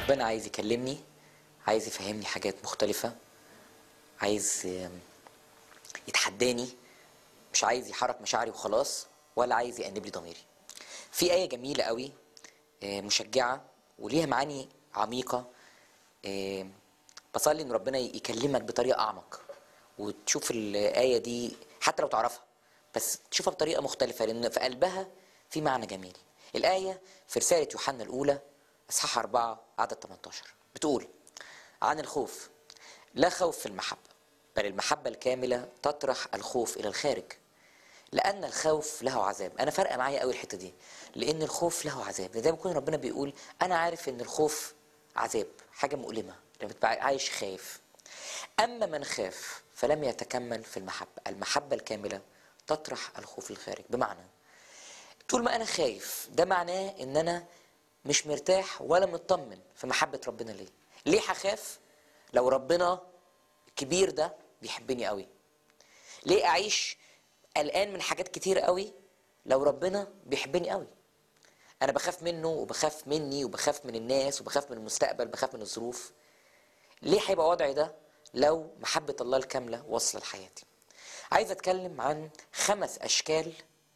ربنا عايز يكلمني عايز يفهمني حاجات مختلفة عايز آم، يتحداني مش عايز يحرك مشاعري وخلاص ولا عايز يأنب لي ضميري في آية جميلة قوي آه، مشجعة وليها معاني عميقة آه، بصلي ان ربنا يكلمك بطريقة أعمق وتشوف الآية دي حتى لو تعرفها بس تشوفها بطريقة مختلفة لأن في قلبها في معنى جميل الآية في رسالة يوحنا الأولى إصحاح 4 عدد 18 بتقول عن الخوف لا خوف في المحبة بل المحبة الكاملة تطرح الخوف إلى الخارج لأن الخوف له عذاب أنا فارقة معايا قوي الحتة دي لأن الخوف له عذاب زي ما يكون ربنا بيقول أنا عارف إن الخوف عذاب حاجة مؤلمة لما تبقى عايش خايف أما من خاف فلم يتكمل في المحبة المحبة الكاملة تطرح الخوف الخارج بمعنى طول ما أنا خايف ده معناه إن أنا مش مرتاح ولا مطمن في محبة ربنا ليا ليه هخاف لو ربنا الكبير ده بيحبني قوي ليه أعيش قلقان من حاجات كتير قوي لو ربنا بيحبني قوي انا بخاف منه وبخاف مني وبخاف من الناس وبخاف من المستقبل بخاف من الظروف ليه هيبقى وضعي ده لو محبة الله الكاملة واصلة لحياتي عايز اتكلم عن خمس اشكال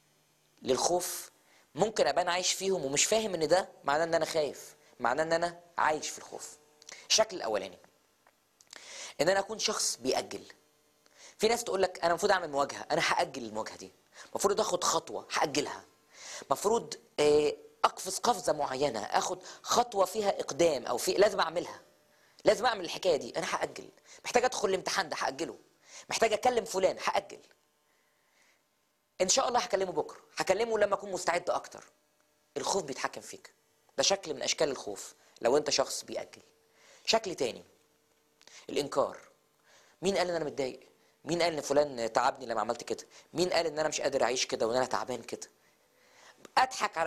للخوف ممكن ابقى انا عايش فيهم ومش فاهم ان ده معناه ان انا خايف معناه ان انا عايش في الخوف الشكل الاولاني ان انا اكون شخص بيأجل في ناس تقول لك انا المفروض اعمل مواجهه انا هاجل المواجهه دي المفروض اخد خطوه هاجلها المفروض آه، اقفز قفزه معينه اخد خطوه فيها اقدام او في لازم اعملها لازم اعمل الحكايه دي انا هاجل محتاج ادخل الامتحان ده هاجله محتاج اكلم فلان هاجل ان شاء الله هكلمه بكره هكلمه لما اكون مستعد اكتر الخوف بيتحكم فيك ده شكل من اشكال الخوف لو انت شخص بيأجل شكل تاني الانكار مين قال ان انا متضايق مين قال ان فلان تعبني لما عملت كده مين قال ان انا مش قادر اعيش كده وان انا تعبان كده اضحك على